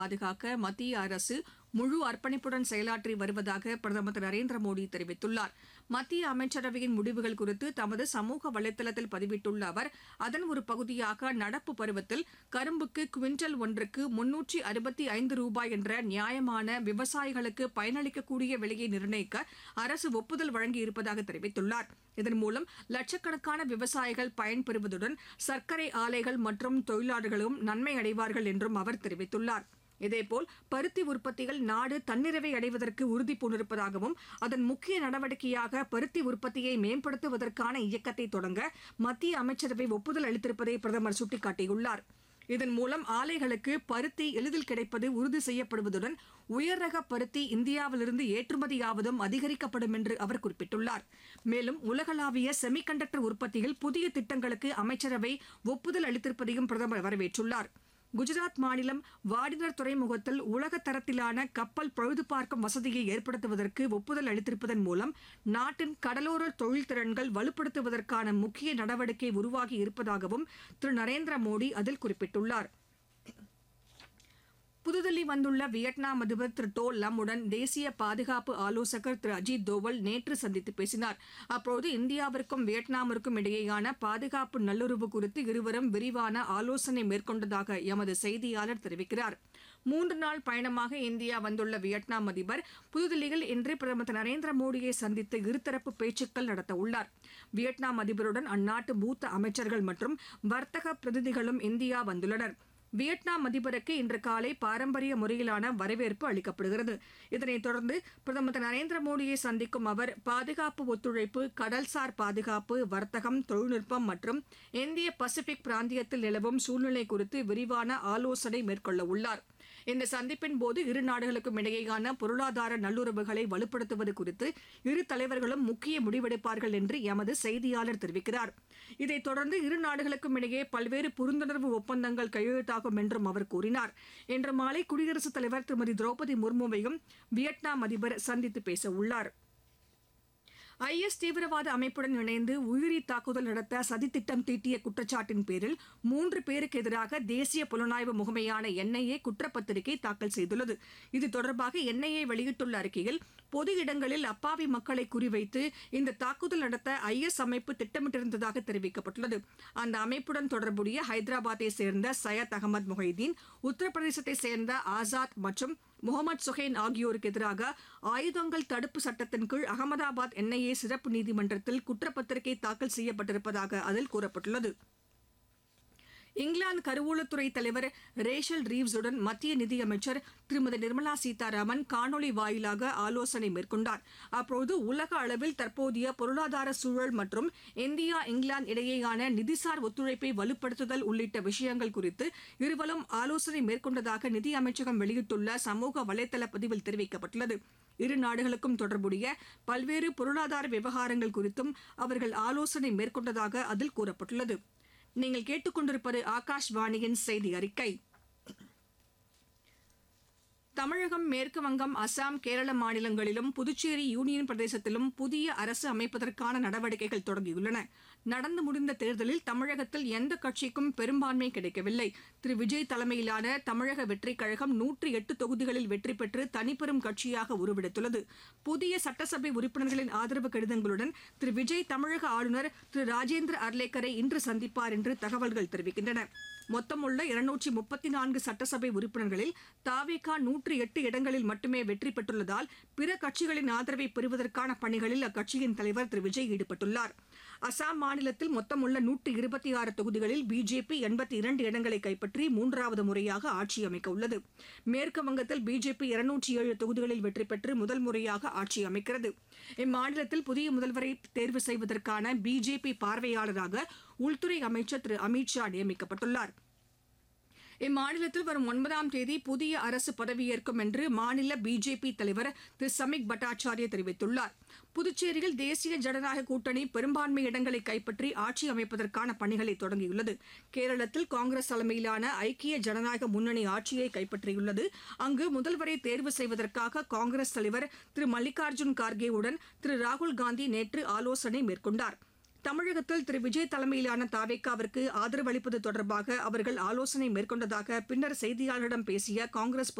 பாதுகாக்க மத்திய அரசு முழு அர்ப்பணிப்புடன் செயலாற்றி வருவதாக பிரதமர் திரு நரேந்திர மோடி தெரிவித்துள்ளார் மத்திய அமைச்சரவையின் முடிவுகள் குறித்து தமது சமூக வலைதளத்தில் பதிவிட்டுள்ள அவர் அதன் ஒரு பகுதியாக நடப்பு பருவத்தில் கரும்புக்கு குவிண்டல் ஒன்றுக்கு முன்னூற்றி அறுபத்தி ஐந்து ரூபாய் என்ற நியாயமான விவசாயிகளுக்கு பயனளிக்கக்கூடிய விலையை நிர்ணயிக்க அரசு ஒப்புதல் வழங்கியிருப்பதாக தெரிவித்துள்ளார் இதன் மூலம் லட்சக்கணக்கான விவசாயிகள் பயன்பெறுவதுடன் சர்க்கரை ஆலைகள் மற்றும் தொழிலாளர்களும் நன்மை அடைவார்கள் என்றும் அவர் தெரிவித்துள்ளார் இதேபோல் பருத்தி உற்பத்தியில் நாடு தன்னிறைவை அடைவதற்கு உறுதி பூண்டிருப்பதாகவும் அதன் முக்கிய நடவடிக்கையாக பருத்தி உற்பத்தியை மேம்படுத்துவதற்கான இயக்கத்தை தொடங்க மத்திய அமைச்சரவை ஒப்புதல் அளித்திருப்பதை பிரதமர் சுட்டிக்காட்டியுள்ளார் இதன் மூலம் ஆலைகளுக்கு பருத்தி எளிதில் கிடைப்பது உறுதி செய்யப்படுவதுடன் உயர் ரக பருத்தி இந்தியாவிலிருந்து ஏற்றுமதியாவதும் அதிகரிக்கப்படும் என்று அவர் குறிப்பிட்டுள்ளார் மேலும் உலகளாவிய செமிகண்டக்டர் உற்பத்தியில் புதிய திட்டங்களுக்கு அமைச்சரவை ஒப்புதல் அளித்திருப்பதையும் பிரதமர் வரவேற்றுள்ளார் குஜராத் மாநிலம் வாடினர் துறைமுகத்தில் உலக தரத்திலான கப்பல் பழுது பார்க்கும் வசதியை ஏற்படுத்துவதற்கு ஒப்புதல் அளித்திருப்பதன் மூலம் நாட்டின் கடலோர தொழில் திறன்கள் வலுப்படுத்துவதற்கான முக்கிய நடவடிக்கை உருவாகி இருப்பதாகவும் திரு நரேந்திர மோடி அதில் குறிப்பிட்டுள்ளார் புதுதில்லி வந்துள்ள வியட்நாம் அதிபர் திரு டோ லம்முடன் தேசிய பாதுகாப்பு ஆலோசகர் திரு அஜித் தோவல் நேற்று சந்தித்து பேசினார் அப்போது இந்தியாவிற்கும் வியட்நாமிற்கும் இடையேயான பாதுகாப்பு நல்லுறவு குறித்து இருவரும் விரிவான ஆலோசனை மேற்கொண்டதாக எமது செய்தியாளர் தெரிவிக்கிறார் மூன்று நாள் பயணமாக இந்தியா வந்துள்ள வியட்நாம் அதிபர் புதுதில்லியில் இன்று பிரதமர் திரு நரேந்திர மோடியை சந்தித்து இருதரப்பு பேச்சுக்கள் நடத்த உள்ளார் வியட்நாம் அதிபருடன் அந்நாட்டு மூத்த அமைச்சர்கள் மற்றும் வர்த்தக பிரதிநிதிகளும் இந்தியா வந்துள்ளனா் வியட்நாம் அதிபருக்கு இன்று காலை பாரம்பரிய முறையிலான வரவேற்பு அளிக்கப்படுகிறது இதனைத் தொடர்ந்து பிரதமர் திரு நரேந்திர மோடியை சந்திக்கும் அவர் பாதுகாப்பு ஒத்துழைப்பு கடல்சார் பாதுகாப்பு வர்த்தகம் தொழில்நுட்பம் மற்றும் இந்திய பசிபிக் பிராந்தியத்தில் நிலவும் சூழ்நிலை குறித்து விரிவான ஆலோசனை மேற்கொள்ள உள்ளார் இந்த சந்திப்பின் போது இரு நாடுகளுக்கும் இடையேயான பொருளாதார நல்லுறவுகளை வலுப்படுத்துவது குறித்து இரு தலைவர்களும் முக்கிய முடிவெடுப்பார்கள் என்று எமது செய்தியாளர் தெரிவிக்கிறார் இதைத் தொடர்ந்து இரு நாடுகளுக்கும் இடையே பல்வேறு புரிந்துணர்வு ஒப்பந்தங்கள் கையெழுத்தாகும் என்றும் அவர் கூறினார் இன்று மாலை குடியரசுத் தலைவர் திருமதி திரௌபதி முர்முவையும் வியட்நாம் அதிபர் சந்தித்து பேச உள்ளார் ஐஎஸ் தீவிரவாத அமைப்புடன் இணைந்து உயிரி தாக்குதல் நடத்த சதித்திட்டம் தீட்டிய குற்றச்சாட்டின் பேரில் மூன்று பேருக்கு எதிராக தேசிய புலனாய்வு முகமையான என்ஐஏ குற்றப்பத்திரிகை தாக்கல் செய்துள்ளது இது தொடர்பாக என்ஐஏ வெளியிட்டுள்ள அறிக்கையில் பொது இடங்களில் அப்பாவி மக்களை குறிவைத்து இந்த தாக்குதல் நடத்த ஐஎஸ் அமைப்பு திட்டமிட்டிருந்ததாக தெரிவிக்கப்பட்டுள்ளது அந்த அமைப்புடன் தொடர்புடைய ஹைதராபாத்தை சேர்ந்த சையத் அகமது முஹைதீன் உத்தரப்பிரதேசத்தை சேர்ந்த ஆசாத் மற்றும் முகமது சுஹேன் ஆகியோருக்கு எதிராக ஆயுதங்கள் தடுப்பு சட்டத்தின் கீழ் அகமதாபாத் என்ஐஏ சிறப்பு நீதிமன்றத்தில் குற்றப்பத்திரிகை தாக்கல் செய்யப்பட்டிருப்பதாக அதில் கூறப்பட்டுள்ளது இங்கிலாந்து கருவூலத்துறை தலைவர் ரேஷல் ரீவ்ஸுடன் மத்திய நிதியமைச்சர் திருமதி நிர்மலா சீதாராமன் காணொலி வாயிலாக ஆலோசனை மேற்கொண்டார் அப்போது உலக அளவில் தற்போதைய பொருளாதார சூழல் மற்றும் இந்தியா இங்கிலாந்து இடையேயான நிதிசார் ஒத்துழைப்பை வலுப்படுத்துதல் உள்ளிட்ட விஷயங்கள் குறித்து இருவரும் ஆலோசனை மேற்கொண்டதாக நிதி அமைச்சகம் வெளியிட்டுள்ள சமூக வலைதள பதிவில் தெரிவிக்கப்பட்டுள்ளது இரு நாடுகளுக்கும் தொடர்புடைய பல்வேறு பொருளாதார விவகாரங்கள் குறித்தும் அவர்கள் ஆலோசனை மேற்கொண்டதாக அதில் கூறப்பட்டுள்ளது நீங்கள் கேட்டுக்கொண்டிருப்பது ஆகாஷ்வாணியின் செய்தி அறிக்கை தமிழகம் மேற்கு வங்கம் அசாம் கேரள மாநிலங்களிலும் புதுச்சேரி யூனியன் பிரதேசத்திலும் புதிய அரசு அமைப்பதற்கான நடவடிக்கைகள் தொடங்கியுள்ளன நடந்து முடிந்த தேர்தலில் தமிழகத்தில் எந்த கட்சிக்கும் பெரும்பான்மை கிடைக்கவில்லை திரு விஜய் தலைமையிலான தமிழக வெற்றிக் கழகம் நூற்றி எட்டு தொகுதிகளில் வெற்றி பெற்று தனிப்பெரும் கட்சியாக உருவெடுத்துள்ளது புதிய சட்டசபை உறுப்பினர்களின் ஆதரவு கடிதங்களுடன் திரு விஜய் தமிழக ஆளுநர் திரு ராஜேந்திர அர்லேக்கரை இன்று சந்திப்பார் என்று தகவல்கள் தெரிவிக்கின்றன மொத்தமுள்ள இருநூற்றி முப்பத்தி நான்கு சட்டசபை உறுப்பினர்களில் தாவேகா நூற்றி எட்டு இடங்களில் மட்டுமே வெற்றி பெற்றுள்ளதால் பிற கட்சிகளின் ஆதரவை பெறுவதற்கான பணிகளில் அக்கட்சியின் தலைவர் திரு விஜய் ஈடுபட்டுள்ளார் அசாம் மாநிலத்தில் மொத்தமுள்ள நூற்றி இருபத்தி ஆறு தொகுதிகளில் பிஜேபி எண்பத்தி இரண்டு இடங்களை கைப்பற்றி மூன்றாவது முறையாக ஆட்சி அமைக்க உள்ளது மேற்கு வங்கத்தில் பிஜேபி இருநூற்றி ஏழு தொகுதிகளில் வெற்றி பெற்று முதல் முறையாக ஆட்சி அமைக்கிறது இம்மாநிலத்தில் புதிய முதல்வரை தேர்வு செய்வதற்கான பிஜேபி பார்வையாளராக உள்துறை அமைச்சர் திரு அமித்ஷா நியமிக்கப்பட்டுள்ளார் இம்மாநிலத்தில் வரும் ஒன்பதாம் தேதி புதிய அரசு பதவியேற்கும் என்று மாநில பிஜேபி தலைவர் திரு சமிக் பட்டாச்சாரிய தெரிவித்துள்ளார் புதுச்சேரியில் தேசிய ஜனநாயக கூட்டணி பெரும்பான்மை இடங்களை கைப்பற்றி ஆட்சி அமைப்பதற்கான பணிகளை தொடங்கியுள்ளது கேரளத்தில் காங்கிரஸ் தலைமையிலான ஐக்கிய ஜனநாயக முன்னணி ஆட்சியை கைப்பற்றியுள்ளது அங்கு முதல்வரை தேர்வு செய்வதற்காக காங்கிரஸ் தலைவர் திரு மல்லிகார்ஜுன் கார்கேவுடன் திரு ராகுல் காந்தி நேற்று ஆலோசனை மேற்கொண்டார் தமிழகத்தில் திரு விஜய் தலைமையிலான தாவேக்காவிற்கு ஆதரவு அளிப்பது தொடர்பாக அவர்கள் ஆலோசனை மேற்கொண்டதாக பின்னர் செய்தியாளர்களிடம் பேசிய காங்கிரஸ்